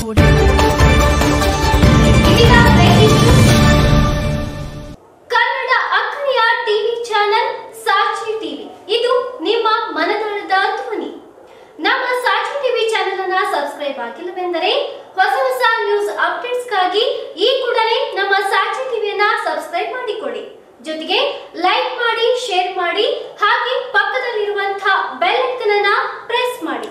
ನೋಡಿ ಇದೀಗ breaking news. Kannada ಅಕ್ಕರೆಯ ಟಿವಿ ಚಾನೆಲ್ ಸಾಕ್ಷಿ ಟಿವಿ ಇದು ನಿಮ್ಮ ಮನದಾಳದ ಧ್ವನಿ ನಮ್ಮ ಸಾಕ್ಷಿ ಟಿವಿ ಚಾನೆಲ್ ಅನ್ನ ಸಬ್ಸ್ಕ್ರೈಬ್ ಆಗಿಲ್ಲವೆಂದರೆ ಹೊಸ ಹೊಸ ನ್ಯೂಸ್ ಅಪ್ಡೇಟ್ಸ್ಗಾಗಿ ಈ ಕೂಡಲೇ ನಮ್ಮ ಸಾಕ್ಷಿ ಟಿವಿಯನ್ನ ಸಬ್ಸ್ಕ್ರೈಬ್ ಮಾಡಿಕೊಳ್ಳಿ ಜೊತೆಗೆ ಲೈಕ್ ಮಾಡಿ ಶೇರ್ ಮಾಡಿ ಹಾಗೆ ಪಕ್ಕದಲ್ಲಿರುವಂತಹ ಬೆಲ್ ಐಕನ್ ಅನ್ನ ಪ್ರೆಸ್ ಮಾಡಿ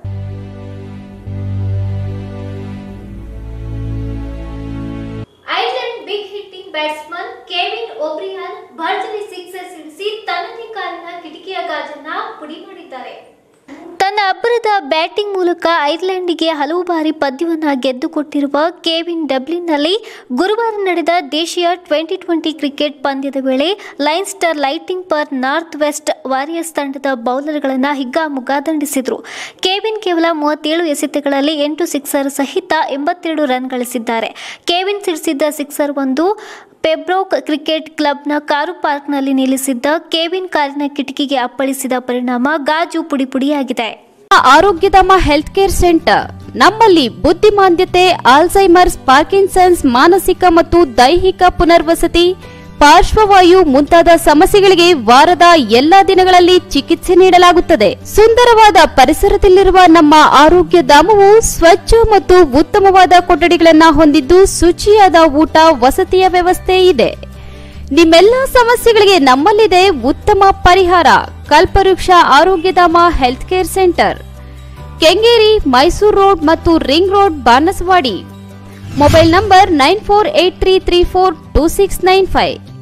Ireland big hitting batsman Kevin O'Brien ಭರ್ಜರಿ ಸಿಕ್ಸರ್ ಸಿಡಿಸಿ ತನ್ನದೇ ಕಾಲಿನ ಕಿಟಕಿಯ ಗಾಜನ್ನ ಪುಡಿ ಮಾಡಿದ್ದಾರೆ ತನ್ನ ಅಬ್ಬರದ ಬ್ಯಾಟಿಂಗ್ ಮೂಲಕ ಐರ್ಲೆಂಡ್ಗೆ ಹಲವು ಬಾರಿ ಪಂದ್ಯವನ್ನು ಗೆದ್ದುಕೊಟ್ಟಿರುವ ಕೆವಿನ್ ಡಬ್ಲಿನ್ನಲ್ಲಿ ಗುರುವಾರ ನಡೆದ ದೇಶೀಯ ಟ್ವೆಂಟಿ ಟ್ವೆಂಟಿ ಕ್ರಿಕೆಟ್ ಪಂದ್ಯದ ವೇಳೆ ಲೈನ್ಸ್ಟರ್ ಲೈಟಿಂಗ್ ಪರ್ ನಾರ್ತ್ ವೆಸ್ಟ್ ವಾರಿಯರ್ಸ್ ತಂಡದ ಬೌಲರ್ಗಳನ್ನು ಹಿಗ್ಗಾಮುಗ್ಗಾ ದಂಡಿಸಿದರು ಕೆವಿನ್ ಕೇವಲ ಮೂವತ್ತೇಳು ಎಸೆತಗಳಲ್ಲಿ ಎಂಟು ಸಿಕ್ಸರ್ ಸಹಿತ ಎಂಬತ್ತೆರಡು ರನ್ ಗಳಿಸಿದ್ದಾರೆ ಕೆವಿನ್ ಸಿಡಿಸಿದ್ದ ಸಿಕ್ಸರ್ ಒಂದು ಪೆಬ್ರೋಕ್ ಕ್ರಿಕೆಟ್ ಕ್ಲಬ್ನ ಕಾರು ಪಾರ್ಕ್ನಲ್ಲಿ ನಿಲ್ಲಿಸಿದ್ದ ಕೆವಿನ್ ಕಾರಿನ ಕಿಟಕಿಗೆ ಅಪ್ಪಳಿಸಿದ ಪರಿಣಾಮ ಗಾಜು ಪುಡಿಪುಡಿಯಾಗಿದೆ ಆರೋಗ್ಯಧಾಮ ಹೆಲ್ತ್ ಕೇರ್ ಸೆಂಟರ್ ನಮ್ಮಲ್ಲಿ ಬುದ್ಧಿಮಾಂದ್ಯತೆ ಆಲ್ಝೈಮರ್ಸ್ ಪಾರ್ಕಿನ್ಸನ್ಸ್ ಮಾನಸಿಕ ಮತ್ತು ದೈಹಿಕ ಪುನರ್ವಸತಿ ಪಾರ್ಶ್ವವಾಯು ಮುಂತಾದ ಸಮಸ್ಯೆಗಳಿಗೆ ವಾರದ ಎಲ್ಲಾ ದಿನಗಳಲ್ಲಿ ಚಿಕಿತ್ಸೆ ನೀಡಲಾಗುತ್ತದೆ ಸುಂದರವಾದ ಪರಿಸರದಲ್ಲಿರುವ ನಮ್ಮ ಆರೋಗ್ಯ ಧಾಮವು ಸ್ವಚ್ಛ ಮತ್ತು ಉತ್ತಮವಾದ ಕೊಠಡಿಗಳನ್ನು ಹೊಂದಿದ್ದು ಶುಚಿಯಾದ ಊಟ ವಸತಿಯ ವ್ಯವಸ್ಥೆ ಇದೆ ನಿಮ್ಮೆಲ್ಲ ಸಮಸ್ಯೆಗಳಿಗೆ ನಮ್ಮಲ್ಲಿದೆ ಉತ್ತಮ ಪರಿಹಾರ Kalpavriksha Arogyadhama health care centre Kengeri Mysuru road ಮತ್ತು ring road Banaswadi mobile number nine four eight three three four two six nine five